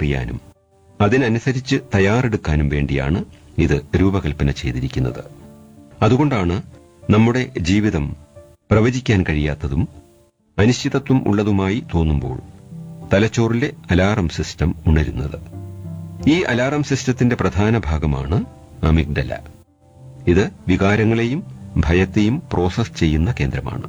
അറിയാനും അതിനനുസരിച്ച് തയ്യാറെടുക്കാനും വേണ്ടിയാണ് ഇത് രൂപകൽപ്പന ചെയ്തിരിക്കുന്നത് അതുകൊണ്ടാണ് നമ്മുടെ ജീവിതം പ്രവചിക്കാൻ കഴിയാത്തതും അനിശ്ചിതത്വം ഉള്ളതുമായി തോന്നുമ്പോൾ തലച്ചോറിലെ അലാറം സിസ്റ്റം ഉണരുന്നത് ഈ അലാറം സിസ്റ്റത്തിന്റെ പ്രധാന ഭാഗമാണ് അമിഗ്ഡല ഇത് വികാരങ്ങളെയും ഭയത്തെയും പ്രോസസ് ചെയ്യുന്ന കേന്ദ്രമാണ്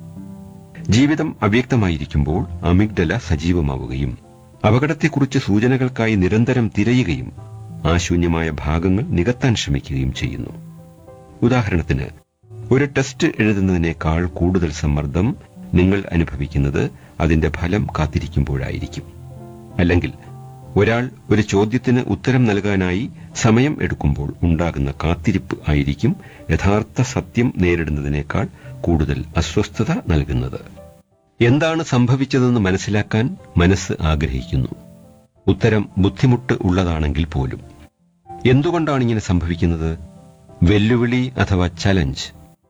ജീവിതം അവ്യക്തമായിരിക്കുമ്പോൾ അമിഗ്ഡല സജീവമാവുകയും അപകടത്തെക്കുറിച്ച് സൂചനകൾക്കായി നിരന്തരം തിരയുകയും ആ ശൂന്യമായ ഭാഗങ്ങൾ നികത്താൻ ശ്രമിക്കുകയും ചെയ്യുന്നു ഉദാഹരണത്തിന് ഒരു ടെസ്റ്റ് എഴുതുന്നതിനേക്കാൾ കൂടുതൽ സമ്മർദ്ദം നിങ്ങൾ അനുഭവിക്കുന്നത് അതിന്റെ ഫലം കാത്തിരിക്കുമ്പോഴായിരിക്കും അല്ലെങ്കിൽ ഒരാൾ ഒരു ചോദ്യത്തിന് ഉത്തരം നൽകാനായി സമയം എടുക്കുമ്പോൾ ഉണ്ടാകുന്ന കാത്തിരിപ്പ് ആയിരിക്കും യഥാർത്ഥ സത്യം നേരിടുന്നതിനേക്കാൾ കൂടുതൽ അസ്വസ്ഥത നൽകുന്നത് എന്താണ് സംഭവിച്ചതെന്ന് മനസ്സിലാക്കാൻ മനസ്സ് ആഗ്രഹിക്കുന്നു ഉത്തരം ബുദ്ധിമുട്ട് ഉള്ളതാണെങ്കിൽ പോലും എന്തുകൊണ്ടാണ് ഇങ്ങനെ സംഭവിക്കുന്നത് വെല്ലുവിളി അഥവാ ചലഞ്ച്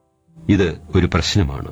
ഇത് ഒരു പ്രശ്നമാണ്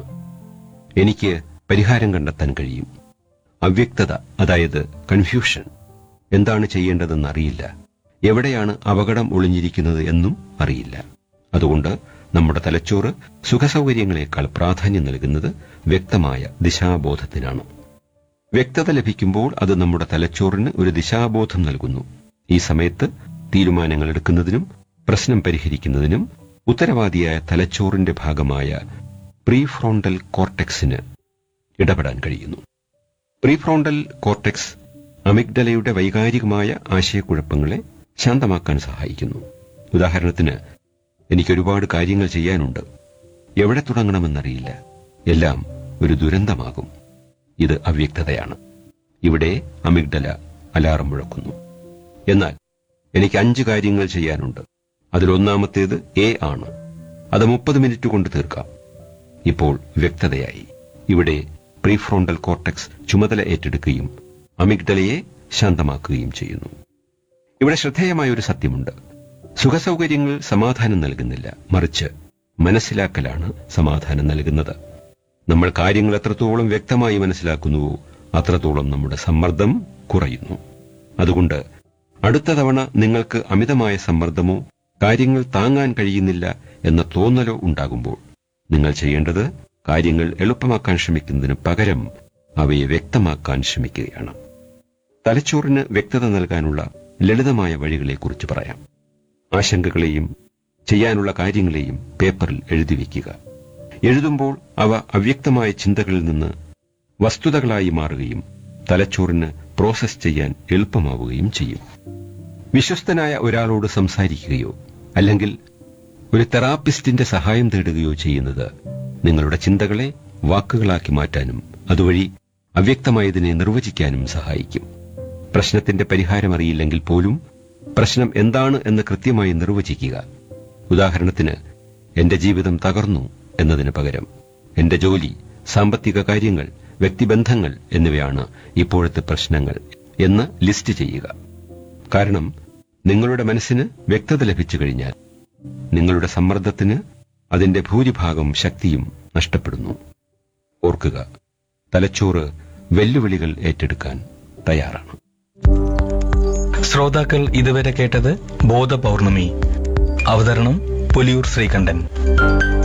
എനിക്ക് പരിഹാരം കണ്ടെത്താൻ കഴിയും അവ്യക്തത അതായത് കൺഫ്യൂഷൻ എന്താണ് ചെയ്യേണ്ടതെന്ന് അറിയില്ല എവിടെയാണ് അപകടം ഒളിഞ്ഞിരിക്കുന്നത് എന്നും അറിയില്ല അതുകൊണ്ട് നമ്മുടെ തലച്ചോറ് സുഖസൗകര്യങ്ങളെക്കാൾ പ്രാധാന്യം നൽകുന്നത് വ്യക്തമായ ദിശാബോധത്തിനാണ് വ്യക്തത ലഭിക്കുമ്പോൾ അത് നമ്മുടെ തലച്ചോറിന് ഒരു ദിശാബോധം നൽകുന്നു ഈ സമയത്ത് തീരുമാനങ്ങൾ എടുക്കുന്നതിനും പ്രശ്നം പരിഹരിക്കുന്നതിനും ഉത്തരവാദിയായ തലച്ചോറിന്റെ ഭാഗമായ പ്രീഫ്രോണ്ടൽ കോർട്ടെക്സിന് ഇടപെടാൻ കഴിയുന്നു പ്രീഫ്രോണ്ടൽ കോർട്ടെക്സ് അമിഗ്ഡലയുടെ വൈകാരികമായ ആശയക്കുഴപ്പങ്ങളെ ശാന്തമാക്കാൻ സഹായിക്കുന്നു ഉദാഹരണത്തിന് എനിക്ക് ഒരുപാട് കാര്യങ്ങൾ ചെയ്യാനുണ്ട് എവിടെ തുടങ്ങണമെന്നറിയില്ല എല്ലാം ഒരു ദുരന്തമാകും ഇത് അവ്യക്തതയാണ് ഇവിടെ അമിഗ്ഡല അലാറം മുഴക്കുന്നു എന്നാൽ എനിക്ക് അഞ്ച് കാര്യങ്ങൾ ചെയ്യാനുണ്ട് അതിലൊന്നാമത്തേത് എ ആണ് അത് മുപ്പത് മിനിറ്റ് കൊണ്ട് തീർക്കാം ഇപ്പോൾ വ്യക്തതയായി ഇവിടെ പ്രീഫ്രോണ്ടൽ കോർട്ടെക്സ് ചുമതല ഏറ്റെടുക്കുകയും അമിഗ്ഡലയെ ശാന്തമാക്കുകയും ചെയ്യുന്നു ഇവിടെ ശ്രദ്ധേയമായ ഒരു സത്യമുണ്ട് സുഖസൗകര്യങ്ങൾ സമാധാനം നൽകുന്നില്ല മറിച്ച് മനസ്സിലാക്കലാണ് സമാധാനം നൽകുന്നത് നമ്മൾ കാര്യങ്ങൾ എത്രത്തോളം വ്യക്തമായി മനസ്സിലാക്കുന്നുവോ അത്രത്തോളം നമ്മുടെ സമ്മർദ്ദം കുറയുന്നു അതുകൊണ്ട് അടുത്ത തവണ നിങ്ങൾക്ക് അമിതമായ സമ്മർദ്ദമോ കാര്യങ്ങൾ താങ്ങാൻ കഴിയുന്നില്ല എന്ന തോന്നലോ ഉണ്ടാകുമ്പോൾ നിങ്ങൾ ചെയ്യേണ്ടത് കാര്യങ്ങൾ എളുപ്പമാക്കാൻ ശ്രമിക്കുന്നതിന് പകരം അവയെ വ്യക്തമാക്കാൻ ശ്രമിക്കുകയാണ് തലച്ചോറിന് വ്യക്തത നൽകാനുള്ള ലളിതമായ വഴികളെക്കുറിച്ച് പറയാം ആശങ്കകളെയും ചെയ്യാനുള്ള കാര്യങ്ങളെയും പേപ്പറിൽ എഴുതി വയ്ക്കുക എഴുതുമ്പോൾ അവ അവ്യക്തമായ ചിന്തകളിൽ നിന്ന് വസ്തുതകളായി മാറുകയും തലച്ചോറിന് പ്രോസസ് ചെയ്യാൻ എളുപ്പമാവുകയും ചെയ്യും വിശ്വസ്തനായ ഒരാളോട് സംസാരിക്കുകയോ അല്ലെങ്കിൽ ഒരു തെറാപ്പിസ്റ്റിന്റെ സഹായം തേടുകയോ ചെയ്യുന്നത് നിങ്ങളുടെ ചിന്തകളെ വാക്കുകളാക്കി മാറ്റാനും അതുവഴി അവ്യക്തമായതിനെ നിർവചിക്കാനും സഹായിക്കും പ്രശ്നത്തിന്റെ പരിഹാരം അറിയില്ലെങ്കിൽ പോലും പ്രശ്നം എന്താണ് എന്ന് കൃത്യമായി നിർവചിക്കുക ഉദാഹരണത്തിന് എന്റെ ജീവിതം തകർന്നു എന്നതിന് പകരം എന്റെ ജോലി സാമ്പത്തിക കാര്യങ്ങൾ വ്യക്തിബന്ധങ്ങൾ എന്നിവയാണ് ഇപ്പോഴത്തെ പ്രശ്നങ്ങൾ എന്ന് ലിസ്റ്റ് ചെയ്യുക കാരണം നിങ്ങളുടെ മനസ്സിന് വ്യക്തത ലഭിച്ചു കഴിഞ്ഞാൽ നിങ്ങളുടെ സമ്മർദ്ദത്തിന് അതിന്റെ ഭൂരിഭാഗം ശക്തിയും നഷ്ടപ്പെടുന്നു ഓർക്കുക തലച്ചോറ് വെല്ലുവിളികൾ ഏറ്റെടുക്കാൻ തയ്യാറാണ് ശ്രോതാക്കൾ ഇതുവരെ കേട്ടത് ബോധപൗർണമി അവതരണം പുലിയൂർ ശ്രീകണ്ഠൻ